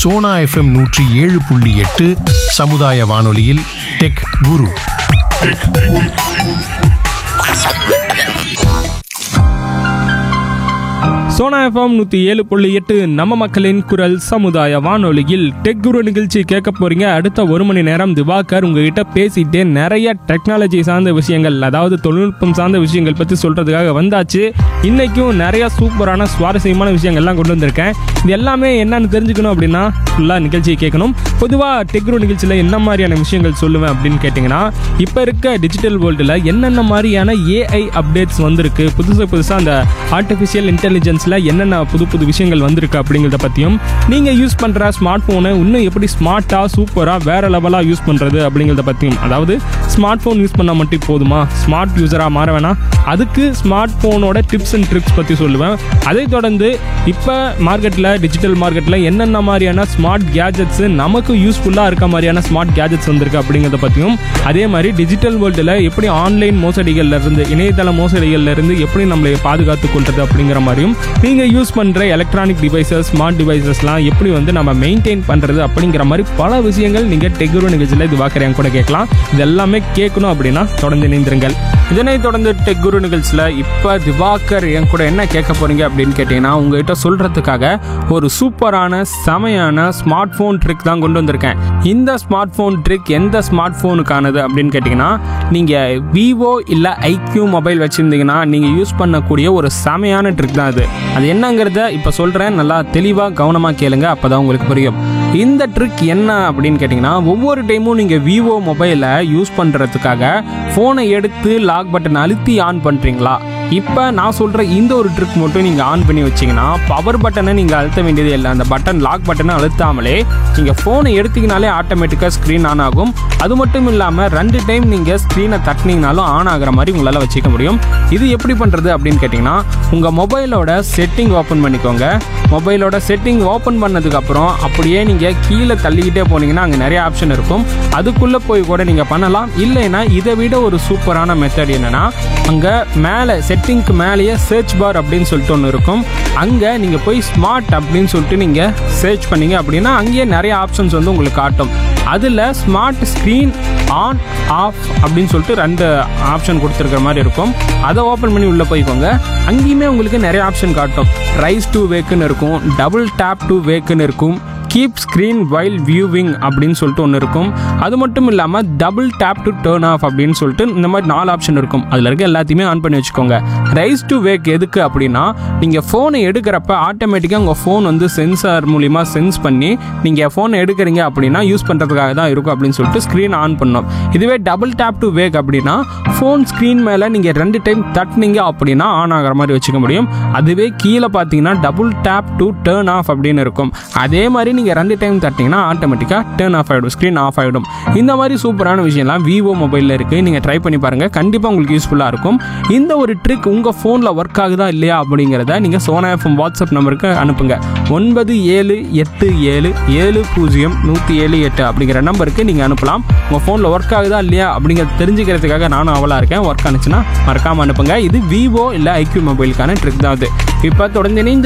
Sona FM நூற்றி ஏழு புள்ளி எட்டு சமுதாய வானொலியில் டெக் குரு சோனா எஃப்எம் நூற்றி ஏழு புள்ளி எட்டு நம்ம மக்களின் குரல் சமுதாய வானொலியில் டெக் குரு நிகழ்ச்சி கேட்க போறீங்க அடுத்த ஒரு மணி நேரம் திவாகர் உங்ககிட்ட பேசிட்டே நிறைய டெக்னாலஜி சார்ந்த விஷயங்கள் அதாவது தொழில்நுட்பம் சார்ந்த விஷயங்கள் பற்றி சொல்றதுக்காக வந்தாச்சு இன்னைக்கும் நிறைய சூப்பரான சுவாரஸ்யமான விஷயங்கள்லாம் கொண்டு வந்திருக்கேன் இது எல்லாமே என்னன்னு தெரிஞ்சுக்கணும் அப்படின்னா ஃபுல்லாக நிகழ்ச்சியை கேட்கணும் பொதுவாக டெக் குரு நிகழ்ச்சியில் என்ன மாதிரியான விஷயங்கள் சொல்லுவேன் அப்படின்னு கேட்டிங்கன்னா இப்போ இருக்க டிஜிட்டல் வேர்ல்டில் என்னென்ன மாதிரியான ஏஐ அப்டேட்ஸ் வந்திருக்கு புதுசு புதுசாக அந்த ஆர்டிஃபிஷியல் இன்டெலிஜென்ஸில் என்னென்ன புது புது விஷயங்கள் வந்திருக்கு அப்படிங்கிறத பற்றியும் நீங்கள் யூஸ் பண்ணுற ஸ்மார்ட் ஃபோனை இன்னும் எப்படி ஸ்மார்ட்டாக சூப்பராக வேறு லெவலாக யூஸ் பண்ணுறது அப்படிங்கிறத பற்றியும் அதாவது ஸ்மார்ட் ஃபோன் யூஸ் பண்ணால் மட்டும் போதுமா ஸ்மார்ட் யூஸராக மாற வேணாம் அதுக்கு ஸ்மார்ட் ஃபோனோட டிப்ஸ் அண்ட் ட்ரிக்ஸ் பற்றி சொல்லுவேன் அதை தொடர்ந்து இப்போ மார்க்கெட்டில் டிஜிட்டல் மார்க்கெட்டில் என்னென்ன மாதிரியான ஸ்மார்ட் கேஜெட்ஸ் நமக்கு யூஸ்ஃபுல்லாக இருக்க மாதிரியான ஸ்மார்ட் கேஜெட்ஸ் வந்திருக்கு அப்படிங்கிறத பற்றியும் அதே மாதிரி டிஜிட்டல் வேர்ல்டில் எப்படி ஆன்லைன் மோசடிகள்ல இருந்து இணையதள மோசடிகள்ல இருந்து எப்படி நம்மளை பாதுகாத்து கொள்றது அப்படிங்கிற மாதிரியும் நீங்கள் யூஸ் பண்ணுற எலக்ட்ரானிக் டிவைசஸ் ஸ்மார்ட் டிவைசஸ்லாம் எப்படி வந்து நம்ம மெயின்டைன் பண்ணுறது அப்படிங்கிற மாதிரி பல விஷயங்கள் நீங்கள் டெகுரு நிகழ்ச்சியில் இது வாக்கர் கூட கேட்கலாம் இது எல்லாமே கேட்கணும் அப்படின்னா தொடர்ந்து இணைந்திருங்கள் இதனைத் தொடர்ந்து டெக் குரு நிகழ்ச்சியில் இப்போ திவாகர் என் கூட என்ன கேட்க போறீங்க அப்படின்னு கேட்டிங்கன்னா உங்ககிட்ட சொல்கிறதுக்காக ஒரு சூப்பரான செமையான ஸ்மார்ட் ஃபோன் ட்ரிக் தான் கொண்டு வந்திருக்கேன் இந்த ஸ்மார்ட் ஃபோன் ட்ரிக் எந்த ஸ்மார்ட் ஃபோனுக்கானது அப்படின்னு கேட்டிங்கன்னா நீங்கள் விவோ இல்லை ஐக்யூ மொபைல் வச்சுருந்தீங்கன்னா நீங்கள் யூஸ் பண்ணக்கூடிய ஒரு செமையான ட்ரிக் தான் அது அது என்னங்கிறத இப்போ சொல்கிறேன் நல்லா தெளிவாக கவனமாக கேளுங்க அப்போ தான் உங்களுக்கு புரியும் இந்த ட்ரிக் என்ன அப்படின்னு கேட்டிங்கன்னா ஒவ்வொரு டைமும் நீங்கள் விவோ மொபைலை யூஸ் பண்ணுறதுக்காக ஃபோனை எடுத்து லாக் பட்டன் அழுத்தி ஆன் பண்ணுறீங்களா இப்போ நான் சொல்கிற இந்த ஒரு ட்ரிக் மட்டும் நீங்கள் ஆன் பண்ணி வச்சிங்கன்னா பவர் பட்டனை நீங்கள் அழுத்த வேண்டியதே இல்லை அந்த பட்டன் லாக் பட்டனை அழுத்தாமலே நீங்கள் ஃபோனை எடுத்தீங்கனாலே ஆட்டோமேட்டிக்காக ஸ்க்ரீன் ஆன் ஆகும் அது மட்டும் இல்லாமல் ரெண்டு டைம் நீங்கள் ஸ்க்ரீனை தட்டினீங்கனாலும் ஆன் ஆகிற மாதிரி உங்களால் வச்சுக்க முடியும் இது எப்படி பண்ணுறது அப்படின்னு கேட்டிங்கன்னா உங்கள் மொபைலோட செட்டிங் ஓப்பன் பண்ணிக்கோங்க மொபைலோட செட்டிங் ஓப்பன் பண்ணதுக்கப்புறம் அப்படியே நீங்கள் கீழே தள்ளிக்கிட்டே போனீங்கன்னா அங்கே நிறைய ஆப்ஷன் இருக்கும் அதுக்குள்ளே போய் கூட நீங்கள் பண்ணலாம் இல்லைன்னா இதை விட ஒரு சூப்பரான மெத்தட் என்னென்னா அங்கே மேலே செட்டிங்க்கு மேலேயே சர்ச் பார் அப்படின்னு சொல்லிட்டு ஒன்று இருக்கும் அங்கே நீங்கள் போய் ஸ்மார்ட் அப்படின்னு சொல்லிட்டு நீங்கள் சர்ச் பண்ணீங்க அப்படின்னா அங்கேயே நிறைய ஆப்ஷன்ஸ் வந்து உங்களுக்கு காட்டும் அதில் ஸ்மார்ட் ஸ்க்ரீன் ஆன் ஆஃப் அப்படின்னு சொல்லிட்டு ரெண்டு ஆப்ஷன் கொடுத்துருக்கிற மாதிரி இருக்கும் அதை ஓப்பன் பண்ணி உள்ளே போய்க்கோங்க அங்கேயுமே உங்களுக்கு நிறைய ஆப்ஷன் காட்டும் ரைஸ் டு வேக்குன்னு இருக்கும் டபுள் டேப் டு வேக்குன்னு இருக்கும் கீப் ஸ்க்ரீன் வைல் வியூவிங் அப்படின்னு சொல்லிட்டு ஒன்று இருக்கும் அது மட்டும் இல்லாமல் double tap to turn off அப்படின்னு சொல்லிட்டு இந்த மாதிரி நாலு ஆப்ஷன் இருக்கும் அதில் இருக்க எல்லாத்தையுமே ஆன் பண்ணி வச்சுக்கோங்க ரைஸ் டு வேக் எதுக்கு அப்படின்னா நீங்கள் ஃபோனை எடுக்கிறப்ப ஆட்டோமேட்டிக்காக உங்கள் ஃபோன் வந்து சென்சார் மூலிமா சென்ஸ் பண்ணி நீங்கள் ஃபோனை எடுக்கிறீங்க அப்படின்னா யூஸ் பண்ணுறதுக்காக தான் இருக்கும் அப்படின்னு சொல்லிட்டு ஸ்க்ரீன் ஆன் பண்ணும் இதுவே டபுள் டேப் டு வேக் அப்படின்னா ஃபோன் ஸ்க்ரீன் மேலே நீங்கள் ரெண்டு டைம் தட்டினீங்க அப்படின்னா ஆன் ஆகிற மாதிரி வச்சுக்க முடியும் அதுவே கீழே பார்த்தீங்கன்னா double tap to turn off அப்படின்னு இருக்கும் அதே மாதிரி நீங்கள் ரெண்டு டைம் தட்டிங்கன்னா ஆட்டோமேட்டிக்காக டேர்ன் ஆஃப் ஆகிடும் ஸ்க்ரீன் ஆஃப் ஆகிடும் இந்த மாதிரி சூப்பரான விஷயம்லாம் விவோ மொபைலில் இருக்குது நீங்கள் ட்ரை பண்ணி பாருங்கள் கண்டிப்பாக உங்களுக்கு யூஸ்ஃபுல்லாக இருக்கும் இந்த ஒரு ட்ரிக் உங்கள் ஃபோனில் ஒர்க் ஆகுதா இல்லையா அப்படிங்கிறத நீங்கள் சோனா எஃப்எம் வாட்ஸ்அப் நம்பருக்கு அனுப்புங்க ஒன்பது ஏழு எட்டு ஏழு ஏழு பூஜ்ஜியம் நூற்றி ஏழு எட்டு அப்படிங்கிற நம்பருக்கு நீங்கள் அனுப்பலாம் உங்கள் ஃபோனில் ஒர்க் ஆகுதா இல்லையா அப்படிங்கிறத தெரிஞ்சுக்கிறதுக்காக நானும் அவளாக இருக்கேன் ஒர்க் ஆனிச்சுன்னா மறக்காமல் அனுப்புங்க இது விவோ இல்லை ஐக்யூ மொபைலுக்கான ட்ரிக் தான் அது இப்போ தொடர்ந்து இணைந்து